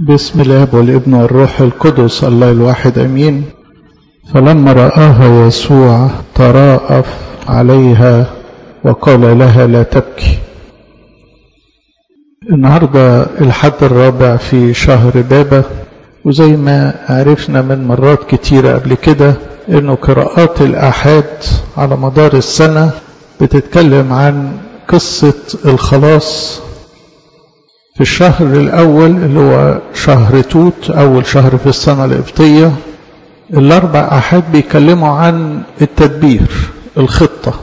بسم الاب والابن والروح القدس الله الواحد امين فلما راها يسوع تراءف عليها وقال لها لا تبكي النهارده الحد الرابع في شهر بابا وزي ما عرفنا من مرات كتيرة قبل كده انه قراءات الاحاد على مدار السنة بتتكلم عن قصة الخلاص في الشهر الأول اللي هو شهر توت أول شهر في السنة القبطية الأربع أحد بيكلموا عن التدبير الخطة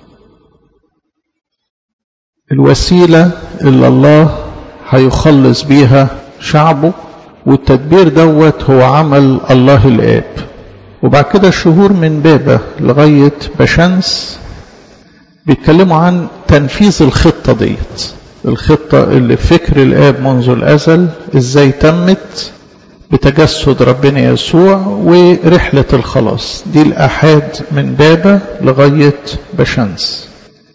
الوسيلة اللي الله هيخلص بيها شعبه والتدبير دوت هو عمل الله الآب وبعد كده الشهور من بابا لغاية بشمس بيتكلموا عن تنفيذ الخطة ديت الخطة اللي في فكر الآب منذ الأزل إزاي تمت بتجسد ربنا يسوع ورحلة الخلاص دي الأحاد من بابا لغاية بشمس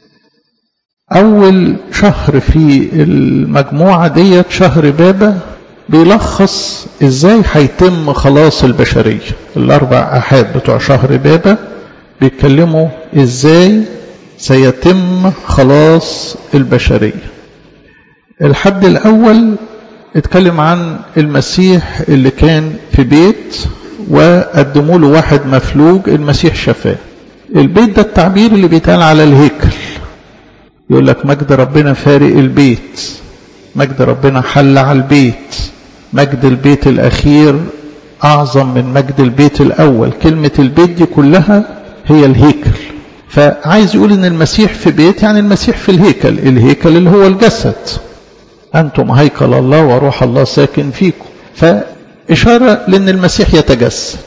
أول شهر في المجموعة ديت شهر بابا بيلخص إزاي هيتم خلاص البشرية الأربع أحاد بتوع شهر بابا بيتكلموا إزاي سيتم خلاص البشريه الحد الأول اتكلم عن المسيح اللي كان في بيت وقدموا له واحد مفلوج المسيح شفاه البيت ده التعبير اللي بيتقال على الهيكل يقول لك مجد ربنا فارق البيت مجد ربنا حل على البيت مجد البيت الأخير أعظم من مجد البيت الأول كلمة البيت دي كلها هي الهيكل فعايز يقول ان المسيح في بيت يعني المسيح في الهيكل الهيكل اللي هو الجسد أنتم هيكل الله وروح الله ساكن فيكم فإشارة لأن المسيح يتجسد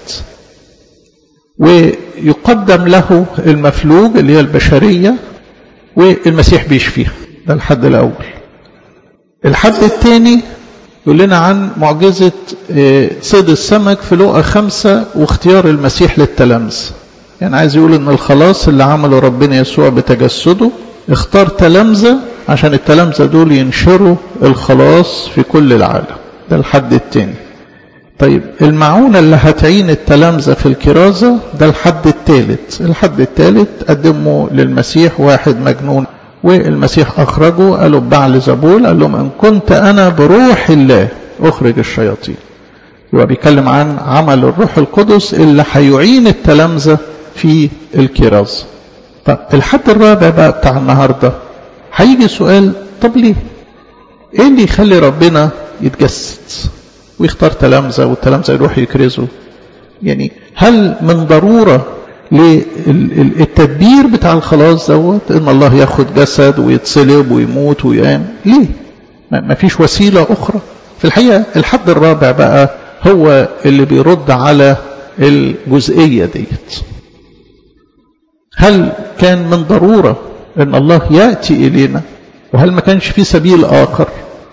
ويقدم له المفلوج اللي هي البشرية والمسيح بيشفيها ده الحد الأول الحد الثاني يقول لنا عن معجزة صيد السمك في لقى خمسة واختيار المسيح للتلامذة يعني عايز يقول ان الخلاص اللي عمله ربنا يسوع بتجسده اختار تلامذة عشان التلامذة دول ينشروا الخلاص في كل العالم ده الحد التاني طيب المعونة اللي هتعين التلامذة في الكرازة ده الحد الثالث الحد الثالث قدموا للمسيح واحد مجنون والمسيح أخرجه قالوا بعل زبول قال لهم إن كنت أنا بروح الله أخرج الشياطين يبقى بيتكلم عن عمل الروح القدس اللي هيعين التلامذة في الكرازة طب الحد الرابع بقى بتاع النهارده هيجي سؤال طب ليه؟ ايه اللي يخلي ربنا يتجسد ويختار تلامذة والتلامذة يروح يكرزوا؟ يعني هل من ضرورة للتدبير بتاع الخلاص دوت ان الله ياخد جسد ويتصلب ويموت ويقام؟ ليه؟ ما فيش وسيلة أخرى. في الحقيقة الحد الرابع بقى هو اللي بيرد على الجزئية ديت. هل كان من ضرورة ان الله يأتي إلينا وهل ما كانش في سبيل آخر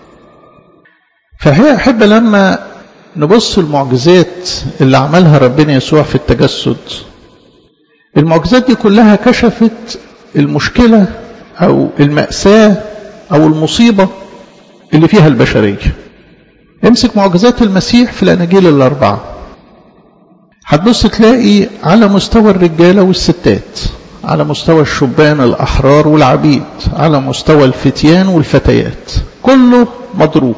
فهي أحب لما نبص المعجزات اللي عملها ربنا يسوع في التجسد المعجزات دي كلها كشفت المشكلة أو المأساة أو المصيبة اللي فيها البشرية امسك معجزات المسيح في الأناجيل الأربعة هتبص تلاقي على مستوى الرجالة والستات على مستوى الشبان الأحرار والعبيد على مستوى الفتيان والفتيات كله مضروب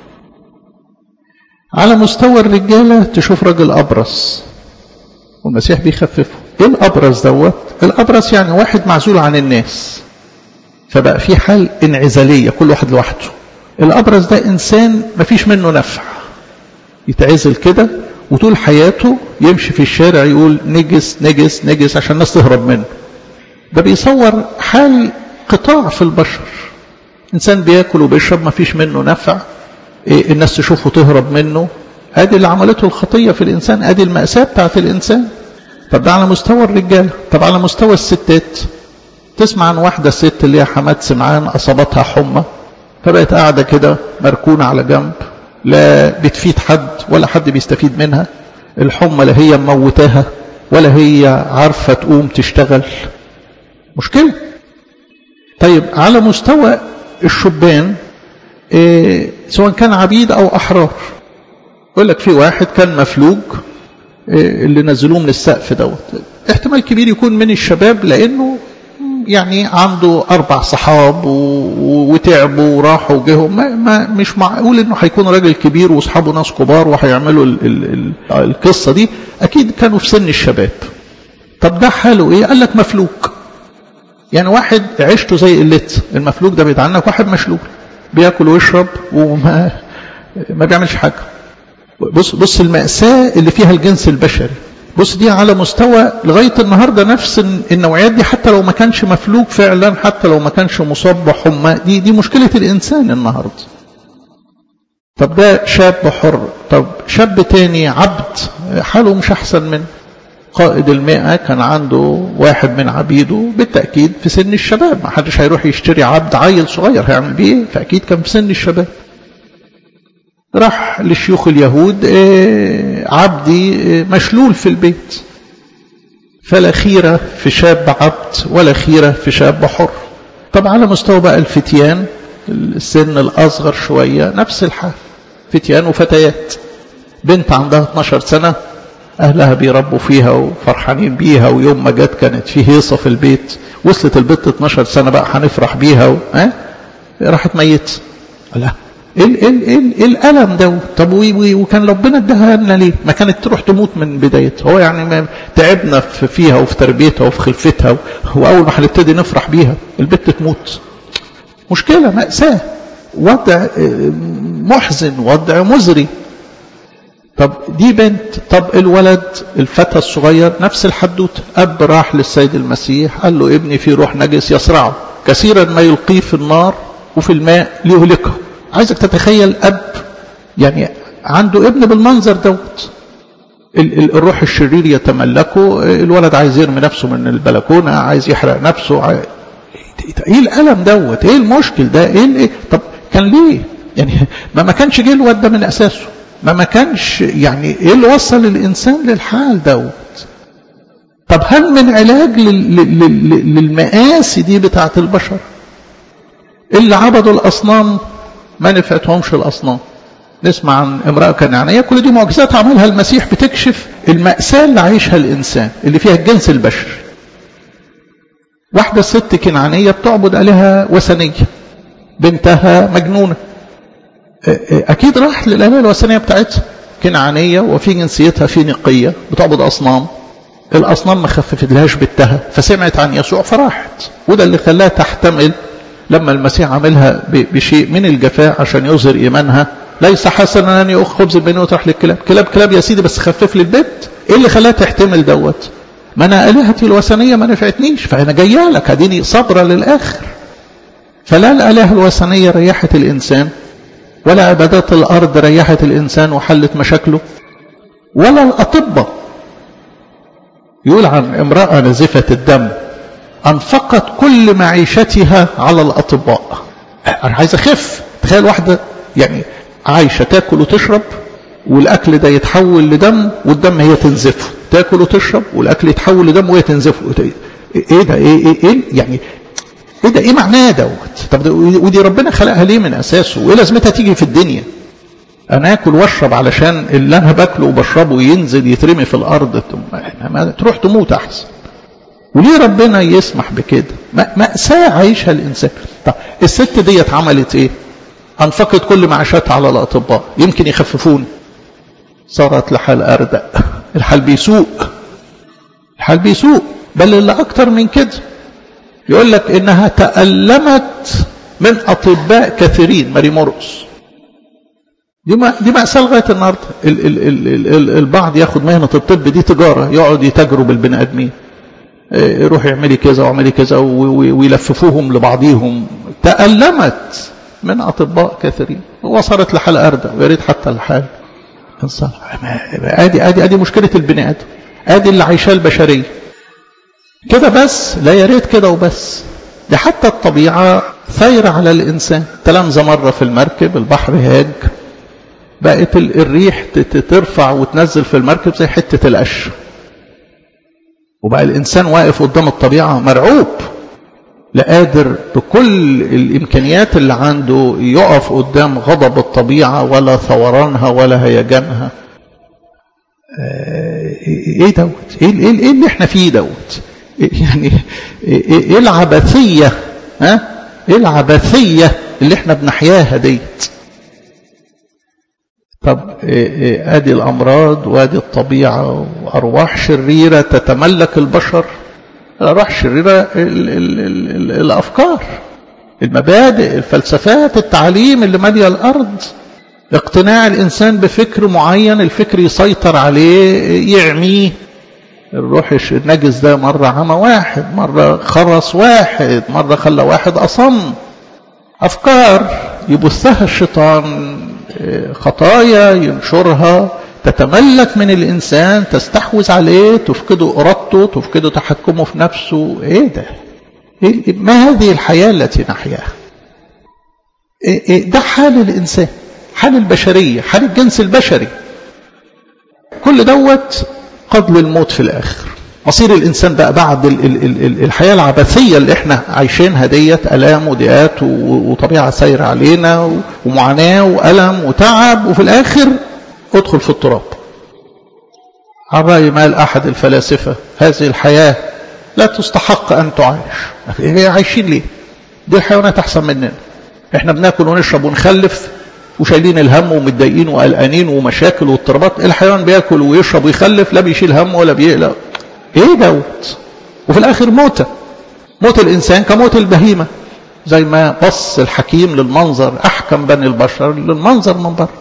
على مستوى الرجالة تشوف راجل أبرص والمسيح بيخففه ايه الأبرص دوت الأبرص يعني واحد معزول عن الناس فبقى في حال انعزالية كل واحد لوحده الأبرص ده إنسان مفيش منه نفع يتعزل كده وطول حياته يمشي في الشارع يقول نجس نجس نجس عشان الناس تهرب منه ده بيصور حال قطاع في البشر انسان بياكل وبيشرب ما فيش منه نفع إيه الناس تشوفه تهرب منه ادي اللي عملته الخطيه في الانسان ادي الماساه بتاعت الانسان طب ده على مستوى الرجال طب على مستوى الستات تسمع عن واحده ست اللي هي حماد سمعان اصابتها حمى فبقت قاعده كده مركونه على جنب لا بتفيد حد ولا حد بيستفيد منها الحمى لا هي مموتاها ولا هي عارفه تقوم تشتغل مشكلة طيب على مستوى الشبان إيه سواء كان عبيد أو أحرار يقول لك في واحد كان مفلوج اللي نزلوه من السقف دوت احتمال كبير يكون من الشباب لانه يعني عنده اربع صحاب وتعبوا وراحوا وجهوا ما, ما مش معقول انه هيكون راجل كبير واصحابه ناس كبار وهيعملوا ال ال ال القصه دي اكيد كانوا في سن الشباب طب ده حاله ايه قال لك مفلوج يعني واحد عيشته زي قلت المفلوج ده بيتعنك عنك واحد مشلول بياكل ويشرب وما ما بيعملش حاجه بص بص المأساة اللي فيها الجنس البشري بص دي على مستوى لغاية النهاردة نفس النوعيات دي حتى لو ما كانش مفلوج فعلا حتى لو ما كانش مصاب بحمى دي دي مشكلة الإنسان النهاردة طب ده شاب حر طب شاب تاني عبد حاله مش أحسن من قائد المئة كان عنده واحد من عبيده بالتأكيد في سن الشباب ما حدش هيروح يشتري عبد عيل صغير هيعمل بيه ايه فأكيد كان في سن الشباب راح للشيوخ اليهود عبدي مشلول في البيت فلا خيرة في شاب عبد ولا خيرة في شاب حر طب على مستوى بقى الفتيان السن الأصغر شوية نفس الحال فتيان وفتيات بنت عندها 12 سنة أهلها بيربوا فيها وفرحانين بيها ويوم ما جت كانت في هيصة في البيت وصلت البنت 12 سنة بقى هنفرح بيها و... ها راحت ميت لا ايه ال ال ال ايه الالم ده طب وكان ربنا اداها لنا ليه ما كانت تروح تموت من بدايتها هو يعني ما تعبنا فيها وفي تربيتها وفي خلفتها واول ما هنبتدي نفرح بيها البت تموت مشكله ماساه وضع محزن وضع مزري طب دي بنت طب الولد الفتى الصغير نفس الحدوته اب راح للسيد المسيح قال له ابني في روح نجس يصرعه كثيرا ما يلقيه في النار وفي الماء ليهلكه عايزك تتخيل اب يعني عنده ابن بالمنظر دوت الروح الشرير يتملكه الولد عايز يرمي نفسه من البلكونه عايز يحرق نفسه ايه الالم دوت ايه المشكل ده ايه, إيه؟ طب كان ليه يعني ما ما كانش جه الواد ده من اساسه ما ما كانش يعني ايه اللي وصل الانسان للحال دوت طب هل من علاج للمآسي دي بتاعت البشر اللي عبدوا الاصنام ما نفعتهمش الاصنام نسمع عن امرأة كنعانية كل دي معجزات عملها المسيح بتكشف المأساة اللي عايشها الإنسان اللي فيها الجنس البشري واحدة ست كنعانية بتعبد آلهة وثنية بنتها مجنونة أكيد راح للآلهة الوثنية بتاعتها كنعانية وفي جنسيتها فينيقية بتعبد أصنام الأصنام ما خففتلهاش بنتها فسمعت عن يسوع فراحت وده اللي خلاها تحتمل لما المسيح عملها بشيء من الجفاء عشان يظهر إيمانها ليس حسنا أن يأخذ خبز البنين وتروح للكلاب كلاب كلاب يا سيدي بس خفف لي البيت إيه اللي خلاها تحتمل دوت ما أنا آلهتي الوثنية ما نفعتنيش فأنا جاية لك أديني صبرة للآخر فلا الآلهة الوثنية ريحت الإنسان ولا عبادات الأرض ريحت الإنسان وحلت مشاكله ولا الأطباء يقول عن امرأة نزفة الدم أنفقت كل معيشتها على الأطباء أنا عايز أخف تخيل واحدة يعني عايشة تاكل وتشرب والأكل ده يتحول لدم والدم هي تنزفه تاكل وتشرب والأكل يتحول لدم وهي تنزفه إيه ده إيه, إيه, إيه يعني إيه ده إيه معناه دوت طب ودي ربنا خلقها ليه من أساسه وإيه لازمتها تيجي في الدنيا أنا آكل وأشرب علشان اللي أنا باكله وبشربه ينزل يترمي في الأرض ما تروح تموت أحسن وليه ربنا يسمح بكده مأساة عايشها الإنسان طب الست ديت عملت إيه أنفقت كل معاشاتها على الأطباء يمكن يخففوني صارت لحال أردأ الحال بيسوء الحال بيسوء بل اللي أكتر من كده يقول لك إنها تألمت من أطباء كثيرين ماري مورس دي ما دي مأساة لغاية النهارده ال ال ال ال ال البعض ياخد مهنة الطب دي تجارة يقعد يتاجروا بالبني آدمين روحي اعملي كذا واعملي كذا ويلففوهم لبعضيهم تألمت من أطباء كثيرين وصلت لحال أردى ويا ريت حتى الحال ادي ادي ادي مشكلة البني آدم ادي اللي عايشاه البشرية كده بس لا يا ريت كده وبس دي حتى الطبيعة ثايرة على الإنسان تلامذة مرة في المركب البحر هاج بقت الريح ترفع وتنزل في المركب زي حتة القش وبقى الإنسان واقف قدام الطبيعة مرعوب لا قادر بكل الإمكانيات اللي عنده يقف قدام غضب الطبيعة ولا ثورانها ولا هيجانها ايه دوت ايه, إيه, إيه اللي احنا فيه دوت يعني ايه العبثية ها ايه العبثية اللي احنا بنحياها ديت طب إيه ادي الامراض وادي الطبيعة وارواح شريرة تتملك البشر الارواح الشريرة ال ال ال ال الافكار المبادئ الفلسفات التعليم اللي مالية الارض اقتناع الانسان بفكر معين الفكر يسيطر عليه يعميه الروح النجس ده مرة عمى واحد مرة خرس واحد مرة خلى واحد أصم أفكار يبثها الشيطان خطايا ينشرها تتملك من الإنسان تستحوذ عليه تفقده إرادته تفقده تحكمه في نفسه إيه ده إيه ما هذه الحياة التي نحياها إيه إيه ده حال الإنسان حال البشرية حال الجنس البشري كل دوت قبل الموت في الآخر مصير الإنسان بقى بعد ال ال ال الحياة العبثية اللي احنا عايشينها ديت ألام وديات وطبيعة سايرة علينا ومعاناة وألم وتعب وفي الآخر ادخل في التراب على رأي مال أحد الفلاسفة هذه الحياة لا تستحق أن تعيش هي عايشين ليه دي الحيوانات أحسن مننا احنا بناكل ونشرب ونخلف وشايلين الهم ومتضايقين وقلقانين ومشاكل واضطرابات الحيوان بياكل ويشرب ويخلف لا بيشيل هم ولا بيقلق ايه دوت وفي الاخر موتة موت الانسان كموت البهيمة زي ما بص الحكيم للمنظر احكم بني البشر للمنظر من بره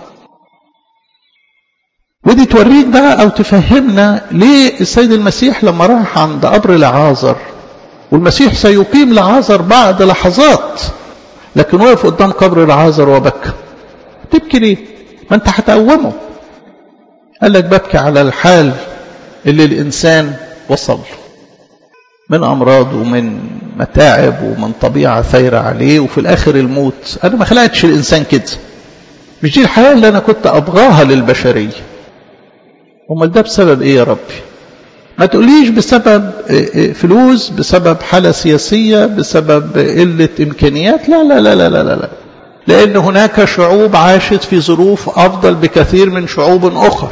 ودي توريك بقى او تفهمنا ليه السيد المسيح لما راح عند قبر لعازر والمسيح سيقيم لعازر بعد لحظات لكن وقف قدام قبر لعازر وبكى تبكي ليه ما انت هتقومه قال لك ببكي على الحال اللي الانسان وصل من امراض ومن متاعب ومن طبيعه ثايره عليه وفي الاخر الموت انا ما خلقتش الانسان كده مش دي الحياه اللي انا كنت ابغاها للبشريه امال ده بسبب ايه يا ربي ما تقوليش بسبب فلوس بسبب حاله سياسيه بسبب قله امكانيات لا لا لا لا لا لا, لا. لأن هناك شعوب عاشت في ظروف أفضل بكثير من شعوب أخر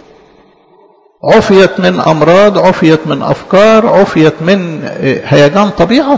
عفيت من أمراض عفيت من أفكار عفيت من هيجان طبيعة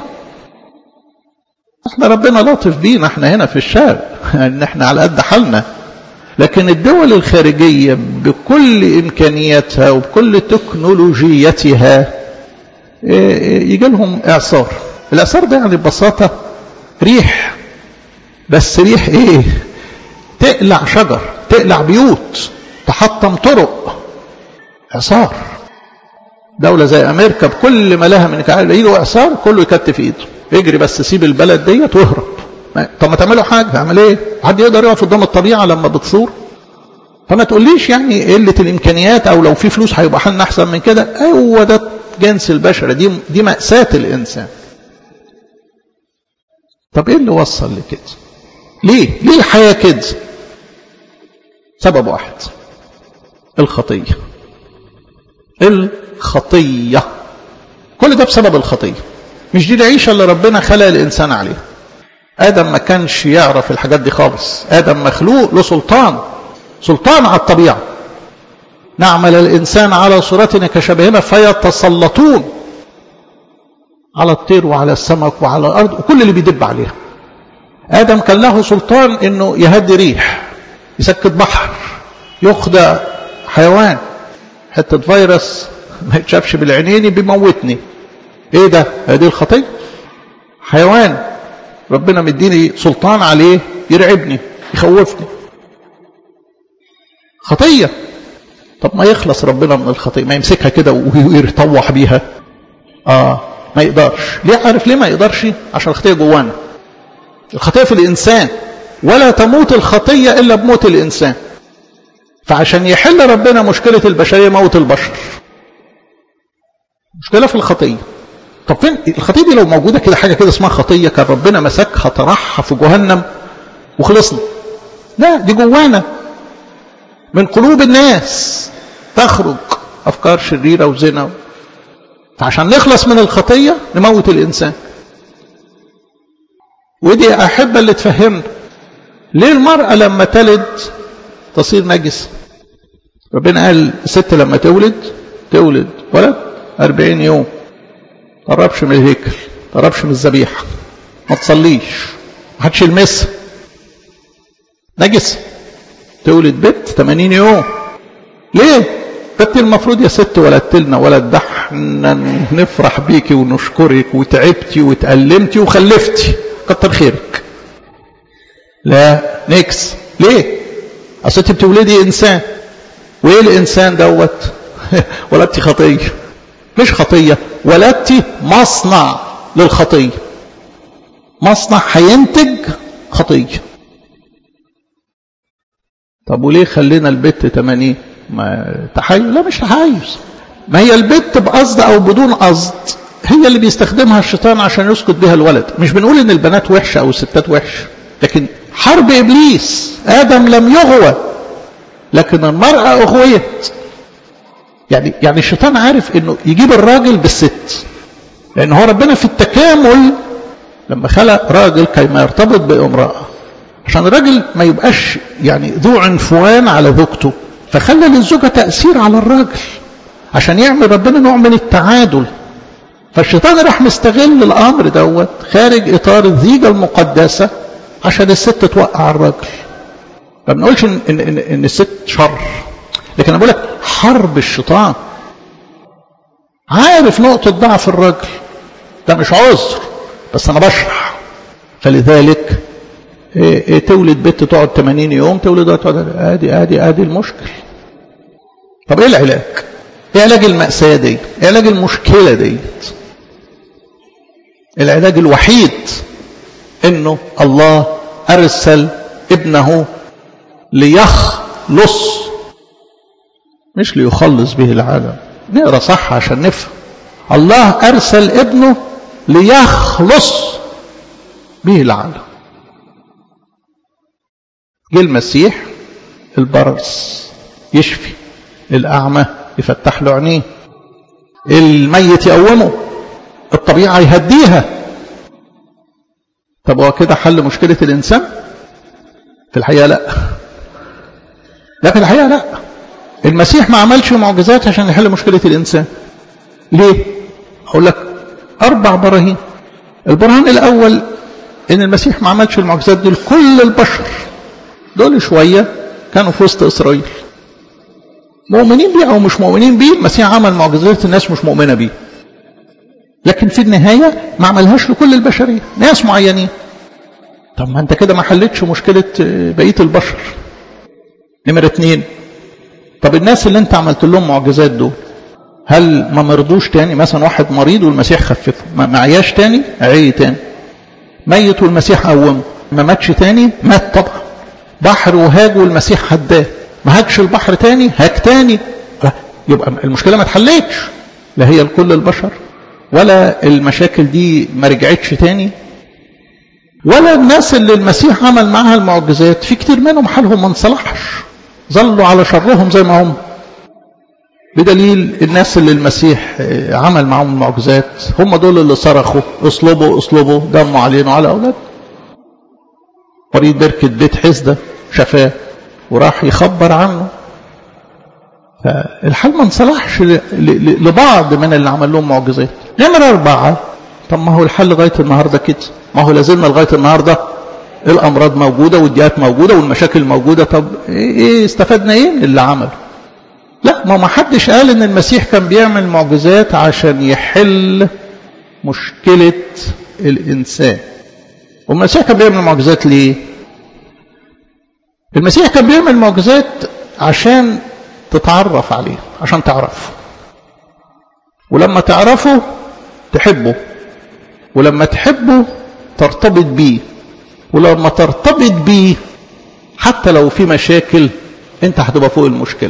احنا ربنا لطف بينا احنا هنا في الشرق ان احنا على قد حالنا لكن الدول الخارجية بكل إمكانياتها وبكل تكنولوجيتها يجي لهم إعصار الإعصار ده يعني ببساطة ريح بس ريح ايه تقلع شجر تقلع بيوت تحطم طرق اعصار دولة زي امريكا بكل ما لها من كعال يجي اعصار كله يكتف ايده اجري بس سيب البلد ديت واهرب طب ما تعملوا حاجة اعمل ايه حد يقدر يقف قدام الطبيعة لما بتصور فما تقوليش يعني قلة الامكانيات او لو في فلوس هيبقى حالنا احسن من كده هو ده جنس البشر دي دي مأساة الانسان طب ايه اللي وصل لكده ليه ليه الحياة كده سبب واحد الخطية الخطية كل ده بسبب الخطية مش دي العيشة اللي ربنا خلق الإنسان عليها آدم ما كانش يعرف الحاجات دي خالص آدم مخلوق له سلطان سلطان على الطبيعة نعمل الإنسان على صورتنا كشبهنا فيتسلطون على الطير وعلى السمك وعلى الأرض وكل اللي بيدب عليها آدم كان له سلطان انه يهدي ريح يسكت بحر يخدع حيوان حتة فيروس ما يتشافش بالعينين بيموتني ايه ده هذه الخطية حيوان ربنا مديني سلطان عليه يرعبني يخوفني خطية طب ما يخلص ربنا من الخطية ما يمسكها كده ويطوح بيها اه ما يقدرش ليه عارف ليه ما يقدرش عشان الخطية جوانا الخطية في الإنسان ولا تموت الخطية إلا بموت الإنسان فعشان يحل ربنا مشكلة البشرية موت البشر مشكلة في الخطية طب فين الخطية دي لو موجودة كده حاجة كده اسمها خطية كان ربنا مسكها طرحها في جهنم وخلصنا لا دي جوانا من قلوب الناس تخرج أفكار شريرة وزنا فعشان نخلص من الخطية نموت الإنسان ودي أحب اللي تفهمنا ليه المرأة لما تلد تصير نجسة ربنا قال الست لما تولد تولد ولد أربعين يوم تقربش من الهيكل تقربش من الذبيحة ما تصليش ما حدش يلمسها نجسة تولد بنت 80 يوم ليه بنت المفروض يا ست ولدت لنا ولد ده احنا نفرح بيكي ونشكرك وتعبتي وتألمتي وخلفتي كتر خيرك لا نكس ليه اصل انت بتولدي انسان وايه الانسان دوت ولدتي خطيه مش خطيه ولدتي مصنع للخطيه مصنع هينتج خطيه طب وليه خلينا البت 80 ما تحيز لا مش تحيز ما هي البت بقصد او بدون قصد هي اللي بيستخدمها الشيطان عشان يسكت بها الولد مش بنقول ان البنات وحشه او الستات وحشه لكن حرب ابليس ادم لم يغوى لكن المراه اغويت يعني يعني الشيطان عارف انه يجيب الراجل بالست لان هو ربنا في التكامل لما خلق راجل كيما يرتبط بامراه عشان الراجل ما يبقاش يعني ذو عنفوان على زوجته فخلى للزوجة تأثير على الراجل عشان يعمل ربنا نوع من التعادل فالشيطان راح مستغل الأمر دوت خارج إطار الزيجة المقدسة عشان الست توقع الراجل ما بنقولش إن, إن, إن, إن الست شر لكن أنا بقول لك حرب الشيطان عارف نقطة ضعف الراجل ده مش عذر بس أنا بشرح فلذلك إيه إيه تولد بنت تقعد 80 يوم تولد تقعد ادي ادي ادي المشكل طب ايه العلاج ايه علاج المأساة دي ايه علاج المشكلة ديت العلاج الوحيد انه الله ارسل ابنه ليخلص مش ليخلص به العالم نقرا صح عشان نفهم الله ارسل ابنه ليخلص به العالم جه المسيح البرص يشفي الأعمى يفتح له عينيه الميت يقومه الطبيعة يهديها طب هو كده حل مشكلة الإنسان في الحقيقة لا لا في الحقيقة لا المسيح ما عملش معجزات عشان يحل مشكلة الإنسان ليه أقول لك أربع براهين البرهان الأول إن المسيح ما عملش المعجزات دي لكل البشر دول شوية كانوا في وسط إسرائيل مؤمنين بيه أو مش مؤمنين بيه المسيح عمل معجزات الناس مش مؤمنة بيه لكن في النهاية ما عملهاش لكل البشرية ناس معينين طب ما انت كده ما حلتش مشكلة بقية البشر نمرة اتنين طب الناس اللي انت عملت لهم معجزات دول هل ما مرضوش تاني مثلا واحد مريض والمسيح خففه ما عياش تاني عي تاني ميت والمسيح قومه ما ماتش تاني مات طبعا بحر وهاج والمسيح هداه ما هاجش البحر تاني هاج تاني يبقى المشكلة ما اتحلتش لا هي لكل البشر ولا المشاكل دي ما رجعتش تاني ولا الناس اللي المسيح عمل معاها المعجزات في كتير منهم حالهم ما انصلحش ظلوا على شرهم زي ما هم بدليل الناس اللي المسيح عمل معاهم المعجزات هم دول اللي صرخوا اصلبوا اصلبوا دموا علينا وعلى اولاد مريض بركة بيت حزدة شفاه وراح يخبر عنه فالحال ما انصلحش لبعض من اللي عمل لهم معجزات نمرة أربعة طب ما هو الحل لغاية النهاردة كده ما هو لازلنا لغاية النهاردة الأمراض موجودة والديات موجودة والمشاكل موجودة طب إيه استفدنا إيه من اللي عمله لا ما ما حدش قال إن المسيح كان بيعمل معجزات عشان يحل مشكلة الإنسان والمسيح كان بيعمل معجزات ليه المسيح كان بيعمل معجزات عشان تتعرف عليه عشان تعرفه ولما تعرفه تحبه ولما تحبه ترتبط بيه ولما ترتبط بيه حتى لو في مشاكل انت هتبقى فوق المشكلة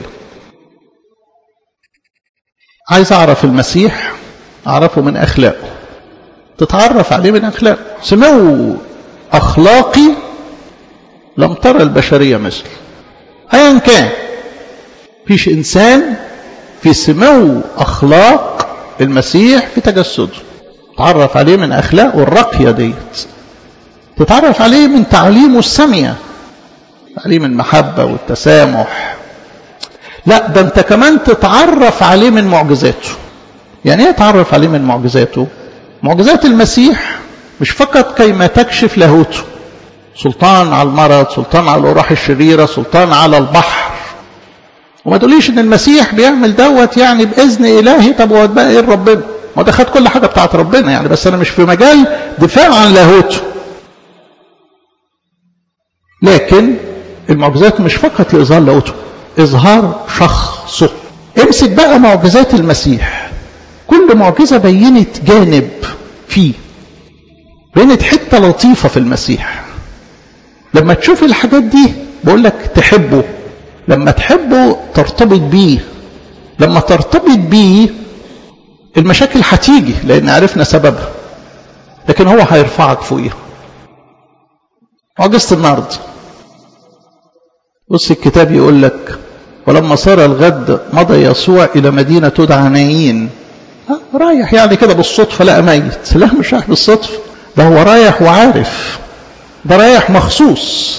عايز اعرف المسيح اعرفه من اخلاقه تتعرف عليه من اخلاقه سمو اخلاقي لم ترى البشرية مثله ايا كان فيش انسان في سمو اخلاق المسيح في تجسده تعرف عليه من اخلاقه الراقيه ديت تتعرف عليه من تعليمه السامية تعليم المحبة والتسامح لا ده انت كمان تتعرف عليه من معجزاته يعني ايه تتعرف عليه من معجزاته معجزات المسيح مش فقط كيما تكشف لاهوته سلطان على المرض سلطان على الأروح الشريرة سلطان على البحر وما تقوليش ان المسيح بيعمل دوت يعني باذن الهي طب هو بقى ايه ربنا ما ده خد كل حاجه بتاعت ربنا يعني بس انا مش في مجال دفاع عن لاهوته لكن المعجزات مش فقط لاظهار لاهوته اظهار شخصه امسك بقى معجزات المسيح كل معجزه بينت جانب فيه بينت حته لطيفه في المسيح لما تشوف الحاجات دي بقول لك تحبه لما تحبه ترتبط بيه لما ترتبط بيه المشاكل هتيجي لان عرفنا سببها لكن هو هيرفعك فوقيها معجزة النهارده بص الكتاب يقول لك ولما صار الغد مضى يسوع الى مدينه تدعى نايين رايح يعني كده بالصدفه لقى ميت لا مش رايح بالصدفه ده هو رايح وعارف ده رايح مخصوص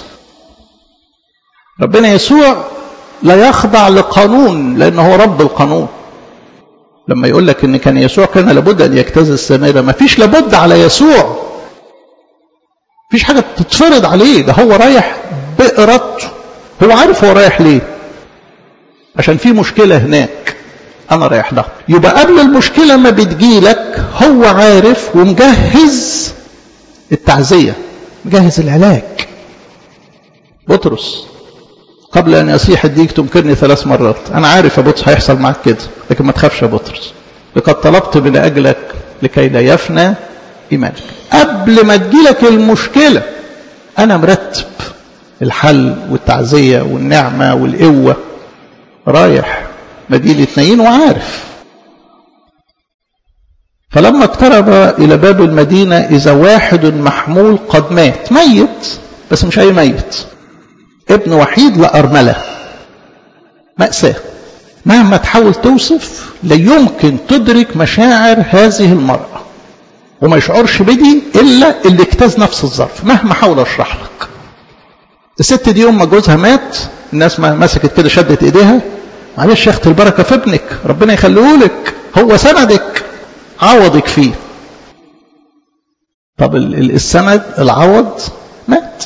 ربنا يسوع لا يخضع لقانون لأنه هو رب القانون لما يقول لك ان كان يسوع كان لابد ان يجتاز السماء ما فيش لابد على يسوع فيش حاجه تتفرض عليه ده هو رايح بارادته هو عارف هو رايح ليه عشان في مشكله هناك انا رايح لها يبقى قبل المشكله ما بتجيلك هو عارف ومجهز التعزيه مجهز العلاج بطرس قبل أن يصيح الديك تمكرني ثلاث مرات أنا عارف يا بطرس هيحصل معك كده لكن ما تخافش يا بطرس لقد طلبت من أجلك لكي لا يفنى إيمانك قبل ما تجيلك المشكلة أنا مرتب الحل والتعزية والنعمة والقوة رايح مدينة نايين وعارف فلما اقترب إلى باب المدينة إذا واحد محمول قد مات ميت بس مش أي ميت ابن وحيد لأرملة مأساة مهما تحاول توصف لا يمكن تدرك مشاعر هذه المرأة وما يشعرش بدي إلا اللي اجتاز نفس الظرف مهما حاول أشرح لك الست دي يوم ما جوزها مات الناس ما مسكت كده شدت ايديها معلش يا اختي البركه في ابنك ربنا يخليه لك هو سندك عوضك فيه طب السند العوض مات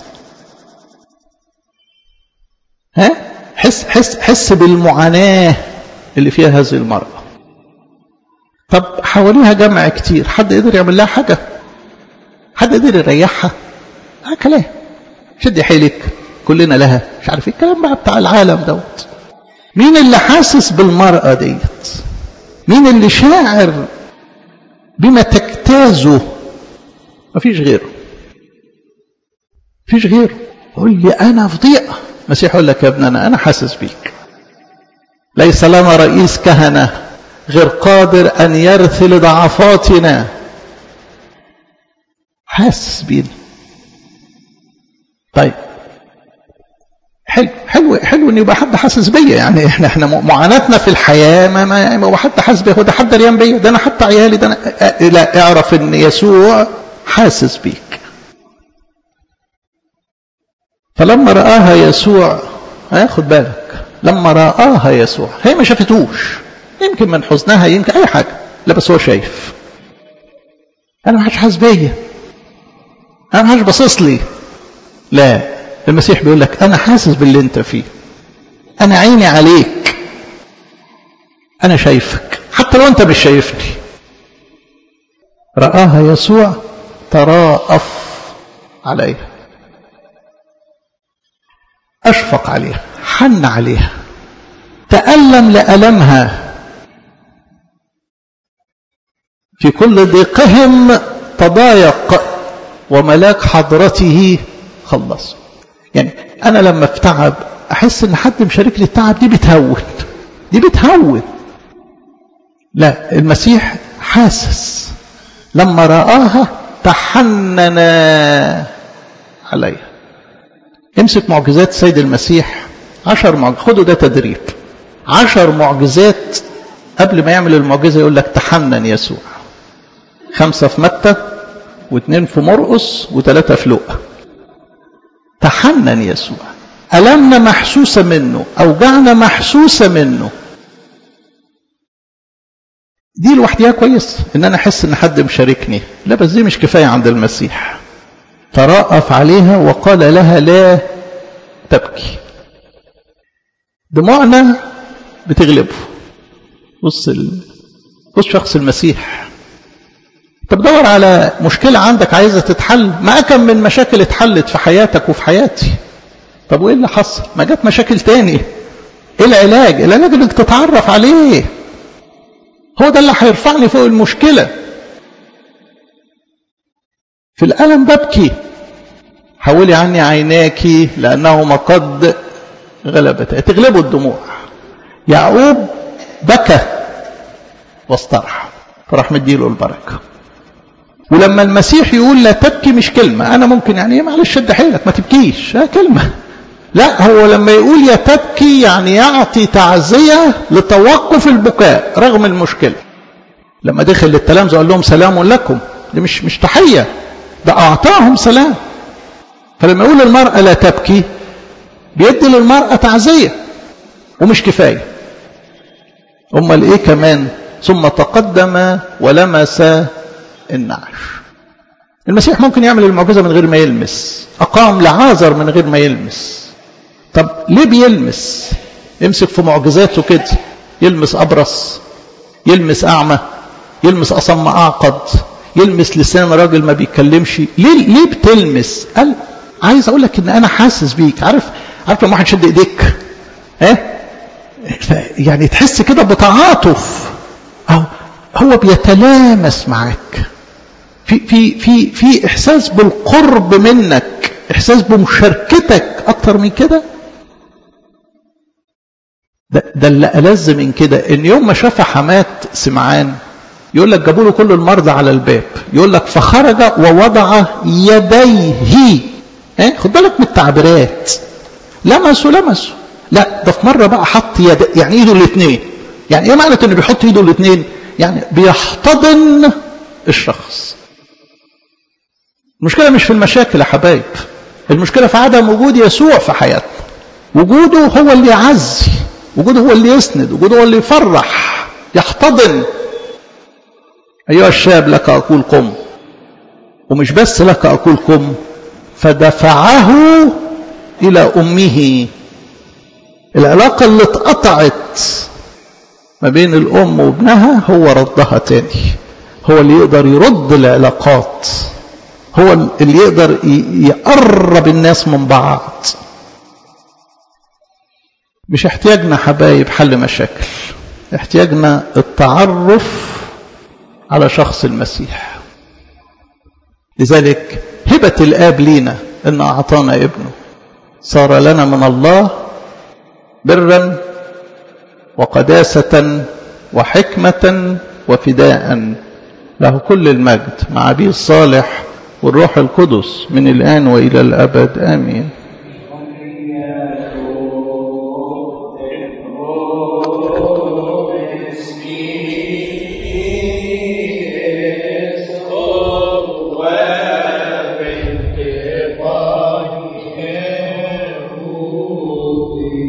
ها حس حس حس بالمعاناه اللي فيها هذه المراه طب حواليها جمع كتير حد قدر يعمل لها حاجه حد قدر يريحها اه كلام شد حيلك كلنا لها مش عارف ايه الكلام بقى بتاع العالم دوت مين اللي حاسس بالمرأة ديت مين اللي شاعر بما تجتازه مفيش غيره مفيش غيره قول لي انا في ضيقه المسيح يقول لك يا ابننا انا حاسس بيك ليس لنا رئيس كهنه غير قادر ان يرثي ضعفاتنا حاسس بينا طيب حلو حلو حلو ان يبقى حد حاسس بيا يعني احنا احنا معاناتنا في الحياه ما ما ما هو حد حاسس بيا هو ده حد دريان بيا ده انا حتى عيالي ده انا لا اعرف ان يسوع حاسس بيك فلما رآها يسوع خد بالك لما رآها يسوع هي ما شافتوش يمكن من حزنها يمكن اي حاجه لا بس هو شايف انا ما حدش حاسس بيا انا ما حدش باصص لي لا المسيح بيقول لك انا حاسس باللي انت فيه انا عيني عليك انا شايفك حتى لو انت مش شايفني رآها يسوع تراءف عليها أشفق عليها حن عليها تألم لألمها في كل ضيقهم تضايق وملاك حضرته خلص يعني أنا لما في تعب أحس إن حد مشاركني التعب دي بتهون دي بتهون لا المسيح حاسس لما رآها تحنن عليها امسك معجزات السيد المسيح عشر معجزات خدوا ده تدريب عشر معجزات قبل ما يعمل المعجزة يقول لك تحنن يسوع خمسة في متى واثنين في مرقس وثلاثة في لقا تحنن يسوع ألمنا محسوسة منه أوجعنا محسوسة منه دي لوحديها كويس ان انا احس ان حد مشاركني لا بس دي مش كفايه عند المسيح تراءف عليها وقال لها لا تبكي دموعنا بتغلبه بص ال... بص شخص المسيح انت بتدور على مشكلة عندك عايزة تتحل ما كم من مشاكل اتحلت في حياتك وفي حياتي طب وايه اللي حصل ما جت مشاكل تاني ايه العلاج العلاج انك تتعرف عليه هو ده اللي هيرفعني فوق المشكلة في الألم ببكي حولي عني عيناك لأنهما قد غلبتا تغلبوا الدموع يعقوب بكى واسترح فراح مديله البركة ولما المسيح يقول لا تبكي مش كلمة أنا ممكن يعني إيه معلش شد حيلك ما تبكيش ها كلمة لا هو لما يقول يا تبكي يعني يعطي تعزية لتوقف البكاء رغم المشكلة لما دخل للتلامذة قال لهم سلام لكم دي مش مش تحية ده أعطاهم سلام فلما يقول للمرأة لا تبكي بيدي للمرأة تعزية ومش كفاية أمال إيه كمان ثم تقدم ولمس النعش المسيح ممكن يعمل المعجزة من غير ما يلمس أقام لعازر من غير ما يلمس طب ليه بيلمس يمسك في معجزاته كده يلمس أبرص يلمس أعمى يلمس أصم أعقد يلمس لسان راجل ما بيتكلمش ليه ليه بتلمس قال عايز اقول لك ان انا حاسس بيك عارف عارف لما واحد شد ايديك ها يعني تحس كده بتعاطف أو هو بيتلامس معاك في في في في احساس بالقرب منك احساس بمشاركتك اكتر من كده ده, ده اللي ألذ من كده ان يوم ما شاف حمات سمعان يقول لك جابوا له كل المرضى على الباب يقول لك فخرج ووضع يديه ها خد بالك من التعبيرات لمسوا لمسوا لا ده في مره بقى حط يد يعني ايده الاثنين يعني ايه معنى انه بيحط ايده الاثنين يعني بيحتضن الشخص المشكله مش في المشاكل يا حبايب المشكله في عدم وجود يسوع في حياتنا وجوده هو اللي يعزي وجوده هو اللي يسند وجوده هو اللي يفرح يحتضن أيها الشاب لك أقول قم ومش بس لك أقول قم فدفعه إلى أمه العلاقة اللي اتقطعت ما بين الأم وابنها هو ردها تاني هو اللي يقدر يرد العلاقات هو اللي يقدر يقرب الناس من بعض مش احتياجنا حبايب حل مشاكل احتياجنا التعرف على شخص المسيح لذلك هبة الآب لينا إن أعطانا ابنه صار لنا من الله برا وقداسة وحكمة وفداء له كل المجد مع أبيه الصالح والروح القدس من الآن وإلى الأبد آمين